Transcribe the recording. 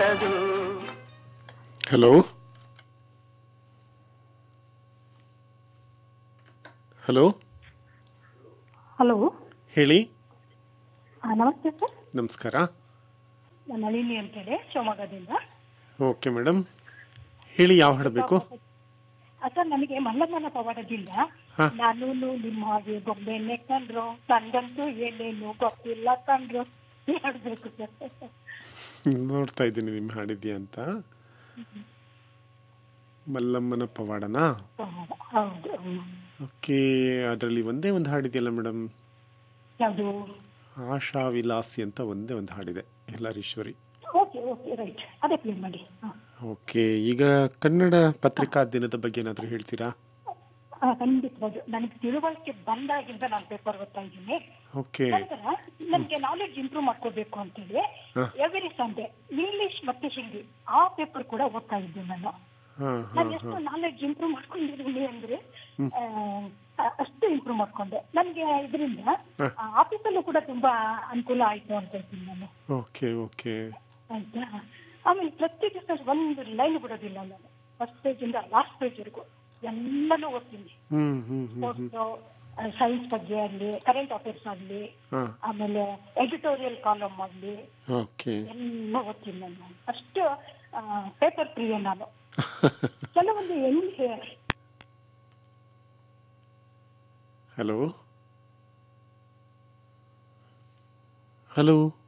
ಬಾರದು hello hello hello ಹೇಳಿ ನಮಸ್ತೆ ಸರ್ ನಮಸ್ಕಾರ ನಾನು ನಳಿನಿ ಅಂತೇಳಿ ಶಿವಮೊಗ್ಗದಿಂದ ಓಕೆ ಮೇಡಮ್ ಹೇಳಿ ಯಾವ ಹಾಡು ಬೇಕು ಆ, ಸರ್ ನನಗೆ ಮಲ್ಲಮ್ಮನ ಪವಾಡದಿಂದ ಹಾ. ನಾನು ನಿಮ್ಮ ಹಾಗೆ ಗೊಂಬೆನೆ ಕಂಡ್ರು ನಂಗಂತೂ ಏನೇನು ಗೊತ್ತಿಲ್ಲ ಕಂಡ್ರು ಹೇಳ್ಬೇಕು ಸರ್ ನೋಡ್ತಾ ಇದ್ದೀನಿ ನಿಮ್ಮ ಹಾಡಿದ್ಯಾ ಅಂತ ಮಲ್ಲಮ್ಮನ ಪವಾಡನಾ ಪವಾಡ ಹೌದು ಹ್ಮ್. ಓಕೆ ಅದರಲ್ಲಿ ಒಂದೇ ಒಂದು ಹಾಡಿದೆಯಲ್ಲ ಮೇಡಮ್ ಯಾವುದು ಆಶಾ ವಿಲಾಸಿ ಅಂತ ಒಂದೇ ಒಂದು ಹಾಡಿದೆ ಎಲ್ಲರೀಶ್ವರಿ ಓಕೆ ಓಕೆ ರೈಟ್ ಅದೇ ಪ್ಲೇ ಮಾಡಿ ಹಾಂ ಓಕೆ ಈಗ ಕನ್ನಡ ಪತ್ರಿಕಾ ದಿನದ ಬಗ್ಗೆ ಏನಾದರೂ ಹೇಳ್ತೀರಾ ಖಂಡಿತವಾಗಿ ನನಗೆ ತಿಳುವಳಿಕೆ ಬಂದಾಗಿಂದ ನಾನು ಪೇಪರ್ ಓದ್ತಾ ಇದ್ದೀನಿ ಓಕೆ ನಂತರ ನನಗೆ ನಾಲೆಡ್ಜ್ ಇಂಪ್ರೂವ್ ಮಾಡ್ಕೋಬೇಕು ಅಂತೇಳಿ ಹಾ. ಎವ್ರಿ ಸಂಡೇ ಇಂಗ್ಲಿಷ್ ಮತ್ತೆ ಹಿಂದಿ ಆ ಪೇಪರ್ ಕೂಡ ಓದ್ತಾ ಇದ್ದೆ ನಾನು ಹಾಂ ನಾನು ಹಾಂ ಎಷ್ಟು ನಾಲೆಡ್ಜ್ ಇಂಪ್ರೂವ್ ಮಾಡ್ಕೊಂಡಿದ್ದೀನಿ ಅಂದ್ರೆ ಆ, ಅಷ್ಟು ಇಂಪ್ರೂವ್ ಮಾಡ್ಕೊಂಡೆ ನನಗೆ ಇದರಿಂದ ಆಫೀಸಲ್ಲೂ ಕೂಡ ತುಂಬಾ ಅನುಕೂಲ ಆಯ್ತು ಅಂತ ಹೇಳ್ತೀನಿ ನಾನು ಓಕೆ ಓಕೆ ಆಯ್ತಾ ಆಮೇಲೆ ಪ್ರತಿ ದಿವಸ ಒಂದು ಲೈನ್ ಬಿಡೋದಿಲ್ಲ ನಾನು ಫಸ್ಟ್ ಪೇಜ್ ಇಂದ ಲಾಸ್ಟ್ ಪೇಜ್ ವರೆಗೂ ಎಲ್ಲನೂ ಓದ್ತೀನಿ ಹ್ಞೂ ಹ್ಞೂ ಹ್ಞೂ ಸ್ಪೋರ್ಟ್ಸ್ ಸೈನ್ಸ್ ಬಗ್ಗೆ ಆಗಲಿ ಕರೆಂಟ್ ಅಫೇರ್ಸ್ ಆಗಲಿ ಹಾಂ ಆಮೇಲೆ ಎಡಿಟೋರಿಯಲ್ ಕಾಲಮ್ ಆಗಲಿ ಓಕೆ ಎಲ್ಲ ಓದ್ತೀನಿ ನಾನು ಅಷ್ಟು ಪೇಪರ್ ಪ್ರಿಯ ನಾನು ಕೆಲವೊಂದು ಹೆಂಗೆ ಹಲೋ ಹಲೋ